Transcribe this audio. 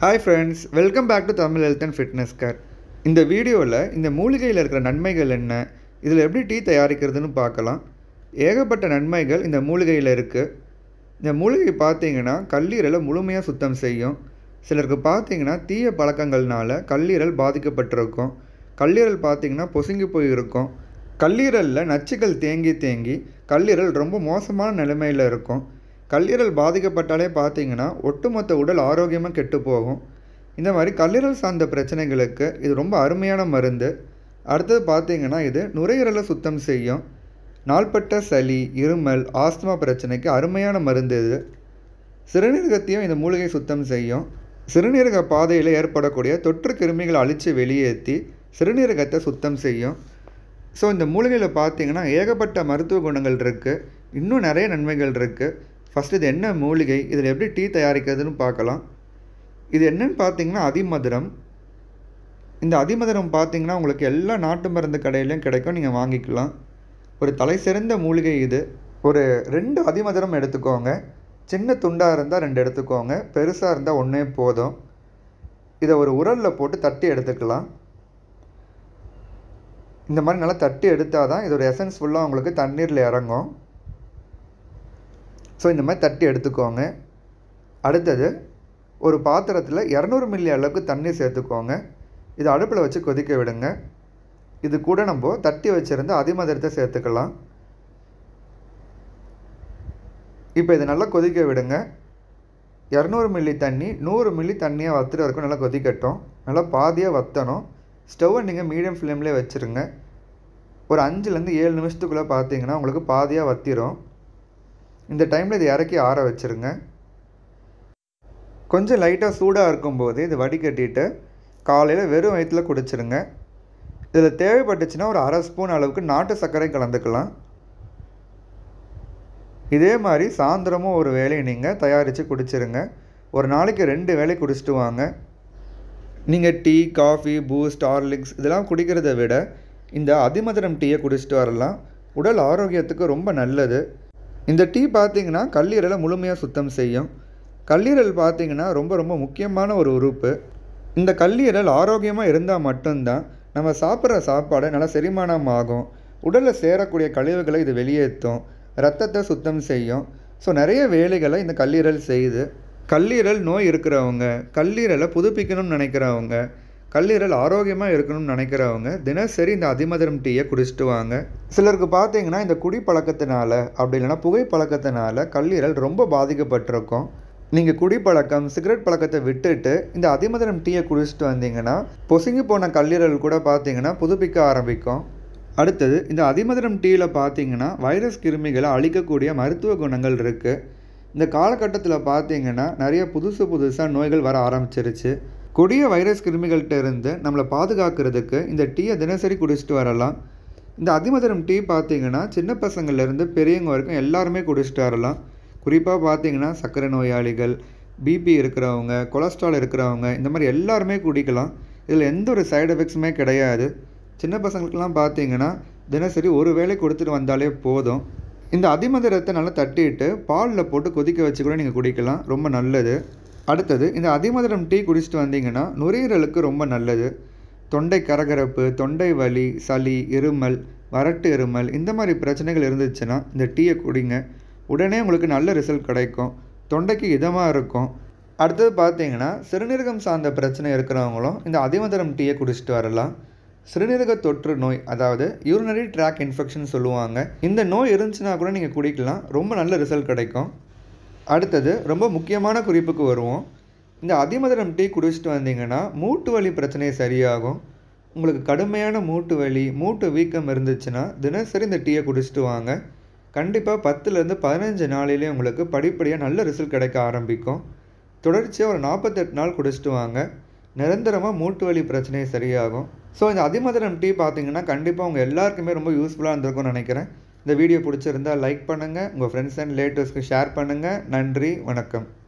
hi friends welcome back to Tamil health and fitness care இந்த வீடியோவில் இந்த மூலிகையில் இருக்கிற நன்மைகள் என்ன இதில் எப்படி டீ தயாரிக்கிறதுன்னு பார்க்கலாம் ஏகப்பட்ட நன்மைகள் இந்த மூலிகையில் இருக்குது இந்த மூலிகை பார்த்தீங்கன்னா கல்லீரலை முழுமையாக சுத்தம் செய்யும் சிலருக்கு பார்த்தீங்கன்னா தீய பழக்கங்கள்னால கல்லீரல் பாதிக்கப்பட்டிருக்கும் கல்லீரல் பார்த்தீங்கன்னா பொசுங்கி போயிருக்கும் கல்லீரலில் நச்சுக்கள் தேங்கி தேங்கி கல்லீரல் ரொம்ப மோசமான நிலைமையில் இருக்கும் கல்லீரல் பாதிக்கப்பட்டாலே பார்த்தீங்கன்னா ஒட்டுமொத்த உடல் ஆரோக்கியமாக கெட்டு போகும் இந்த மாதிரி கல்லீரல் சார்ந்த பிரச்சனைகளுக்கு இது ரொம்ப அருமையான மருந்து அடுத்தது பார்த்தீங்கன்னா இது நுரையீரலை சுத்தம் செய்யும் நாள்பட்ட சளி இருமல் ஆஸ்துமா பிரச்சனைக்கு அருமையான மருந்து இது சிறுநீரகத்தையும் இந்த மூலிகை சுத்தம் செய்யும் சிறுநீரக பாதையில் ஏற்படக்கூடிய தொற்று கிருமிகளை அழித்து வெளியேற்றி சிறுநீரகத்தை சுத்தம் செய்யும் ஸோ இந்த மூலிகையில் பார்த்தீங்கன்னா ஏகப்பட்ட மருத்துவ குணங்கள் இருக்குது இன்னும் நிறைய நன்மைகள் இருக்குது ஃபஸ்ட்டு இது என்ன மூலிகை இதில் எப்படி டீ தயாரிக்கிறதுன்னு பார்க்கலாம் இது என்னன்னு பார்த்தீங்கன்னா அதிமதுரம் இந்த அதிமதுரம் பார்த்தீங்கன்னா உங்களுக்கு எல்லா நாட்டு மருந்து கடையிலையும் கிடைக்கும் நீங்கள் வாங்கிக்கலாம் ஒரு தலை சிறந்த மூலிகை இது ஒரு ரெண்டு அதிமதுரம் எடுத்துக்கோங்க சின்ன துண்டாக இருந்தால் ரெண்டு எடுத்துக்கோங்க பெருசாக இருந்தால் ஒன்றே போதும் இதை ஒரு உரலில் போட்டு தட்டி எடுத்துக்கலாம் இந்த மாதிரி நல்லா தட்டி எடுத்தால் தான் இதோட எசன்ஸ் ஃபுல்லாக உங்களுக்கு தண்ணீரில் இறங்கும் ஸோ இந்த மாதிரி தட்டி எடுத்துக்கோங்க அடுத்தது ஒரு பாத்திரத்தில் இரநூறு மில்லி அளவுக்கு தண்ணி சேர்த்துக்கோங்க இது அடுப்பில் வச்சு கொதிக்க விடுங்க இது கூட நம்ம தட்டி வச்சுருந்து அதிமதுரத்தை சேர்த்துக்கலாம் இப்போ இதை நல்லா கொதிக்க விடுங்க இரநூறு மில்லி தண்ணி நூறு மில்லி தண்ணியாக வத்துற வரைக்கும் நல்லா கொதிக்கட்டும் நல்லா பாதியாக வற்றணும் ஸ்டவ்வை நீங்கள் மீடியம் ஃப்ளேம்லேயே வச்சுருங்க ஒரு அஞ்சுலேருந்து ஏழு நிமிஷத்துக்குள்ளே பார்த்தீங்கன்னா உங்களுக்கு பாதியாக வத்திரும் இந்த டைமில் இது இறக்கி ஆற வச்சுருங்க கொஞ்சம் லைட்டாக சூடாக இருக்கும்போது இது வடிகட்டிட்டு காலையில் வெறும் வயிற்றில் குடிச்சிருங்க இதில் தேவைப்பட்டுச்சுன்னா ஒரு அரை ஸ்பூன் அளவுக்கு நாட்டு சர்க்கரை கலந்துக்கலாம் இதே மாதிரி சாயந்தரமும் ஒரு வேலையை நீங்கள் தயாரித்து குடிச்சிருங்க ஒரு நாளைக்கு ரெண்டு வேலை குடிச்சிட்டு வாங்க நீங்கள் டீ காஃபி பூஸ்ட் ஹார்லிக்ஸ் இதெல்லாம் குடிக்கிறத விட இந்த அதிமதுரம் டீயை குடிச்சிட்டு வரலாம் உடல் ஆரோக்கியத்துக்கு ரொம்ப நல்லது இந்த டீ பார்த்திங்கன்னா கல்லீரலை முழுமையாக சுத்தம் செய்யும் கல்லீரல் பார்த்திங்கன்னா ரொம்ப ரொம்ப முக்கியமான ஒரு உறுப்பு இந்த கல்லீரல் ஆரோக்கியமாக இருந்தால் மட்டும்தான் நம்ம சாப்பிட்ற சாப்பாடு நல்லா செரிமானம் ஆகும் உடலில் சேரக்கூடிய கழிவுகளை இது வெளியேற்றும் ரத்தத்தை சுத்தம் செய்யும் ஸோ நிறைய வேலைகளை இந்த கல்லீரல் செய்யுது கல்லீரல் நோய் இருக்கிறவங்க கல்லீரலை புதுப்பிக்கணும்னு நினைக்கிறவங்க கல்லீரல் ஆரோக்கியமாக இருக்கணும்னு நினைக்கிறவங்க தினசரி இந்த அதிமதுரம் டீயை குடிச்சிட்டு வாங்க சிலருக்கு பார்த்தீங்கன்னா இந்த குடி பழக்கத்தினால அப்படி இல்லைன்னா புகை பழக்கத்தினால கல்லீரல் ரொம்ப பாதிக்கப்பட்டிருக்கும் நீங்கள் குடிப்பழக்கம் சிகரெட் பழக்கத்தை விட்டுட்டு இந்த அதிமதுரம் டீயை குடிச்சிட்டு வந்தீங்கன்னா பொசுங்கி போன கல்லீரல் கூட பார்த்தீங்கன்னா புதுப்பிக்க ஆரம்பிக்கும் அடுத்தது இந்த அதிமதுரம் டீயில் பார்த்தீங்கன்னா வைரஸ் கிருமிகளை அழிக்கக்கூடிய மருத்துவ குணங்கள் இருக்குது இந்த காலகட்டத்தில் பார்த்தீங்கன்னா நிறைய புதுசு புதுசாக நோய்கள் வர ஆரம்பிச்சிருச்சு கொடிய வைரஸ் கிருமிகள்கிட்ட இருந்து நம்மளை பாதுகாக்கிறதுக்கு இந்த டீயை தினசரி குடிச்சிட்டு வரலாம் இந்த அதிமதுரம் டீ பார்த்தீங்கன்னா சின்ன பசங்கள்லேருந்து பெரியவங்க வரைக்கும் எல்லாருமே குடிச்சிட்டு வரலாம் குறிப்பாக பார்த்தீங்கன்னா சர்க்கரை நோயாளிகள் பிபி இருக்கிறவங்க கொலஸ்ட்ரால் இருக்கிறவங்க இந்த மாதிரி எல்லாருமே குடிக்கலாம் இதில் எந்த ஒரு சைடு எஃபெக்ட்ஸுமே கிடையாது சின்ன பசங்களுக்கெல்லாம் பார்த்தீங்கன்னா தினசரி ஒரு வேளை கொடுத்துட்டு வந்தாலே போதும் இந்த அதிமதுரத்தை நல்லா தட்டிட்டு பாலில் போட்டு கொதிக்க வச்சு கூட நீங்கள் குடிக்கலாம் ரொம்ப நல்லது அடுத்தது இந்த அதிமதுரம் டீ குடிச்சிட்டு வந்தீங்கன்னா நுரையீரலுக்கு ரொம்ப நல்லது தொண்டை கரகரப்பு தொண்டை வலி சளி இருமல் வறட்டு இருமல் இந்த மாதிரி பிரச்சனைகள் இருந்துச்சுன்னா இந்த டீயை குடிங்க உடனே உங்களுக்கு நல்ல ரிசல்ட் கிடைக்கும் தொண்டைக்கு இதமாக இருக்கும் அடுத்தது பார்த்தீங்கன்னா சிறுநீரகம் சார்ந்த பிரச்சனை இருக்கிறவங்களும் இந்த அதிமதுரம் டீயை குடிச்சிட்டு வரலாம் சிறுநீரக தொற்று நோய் அதாவது யூரினரி ட்ராக் இன்ஃபெக்ஷன் சொல்லுவாங்க இந்த நோய் இருந்துச்சுன்னா கூட நீங்கள் குடிக்கலாம் ரொம்ப நல்ல ரிசல்ட் கிடைக்கும் அடுத்தது ரொம்ப முக்கியமான குறிப்புக்கு வருவோம் இந்த அதிமதுரம் டீ குடிச்சிட்டு வந்தீங்கன்னா மூட்டு வலி பிரச்சனை சரியாகும் உங்களுக்கு கடுமையான மூட்டு வலி மூட்டு வீக்கம் இருந்துச்சுன்னா தினசரி இந்த டீயை குடிச்சிட்டு வாங்க கண்டிப்பாக பத்துலேருந்து பதினஞ்சு நாளிலே உங்களுக்கு படிப்படியாக நல்ல ரிசல்ட் கிடைக்க ஆரம்பிக்கும் தொடர்ச்சியாக ஒரு நாற்பத்தெட்டு நாள் குடிச்சிட்டு வாங்க நிரந்தரமாக மூட்டு வலி பிரச்சனை சரியாகும் ஸோ இந்த அதிமதுரம் டீ பார்த்தீங்கன்னா கண்டிப்பாக உங்கள் எல்லாருக்குமே ரொம்ப யூஸ்ஃபுல்லாக இருந்திருக்கும்னு நினைக்கிறேன் இந்த வீடியோ பிடிச்சிருந்தால் லைக் பண்ணுங்கள் உங்கள் ஃப்ரெண்ட்ஸ் அண்ட் ரிலேட்டிவ்ஸ்க்கு ஷேர் பண்ணுங்கள் நன்றி வணக்கம்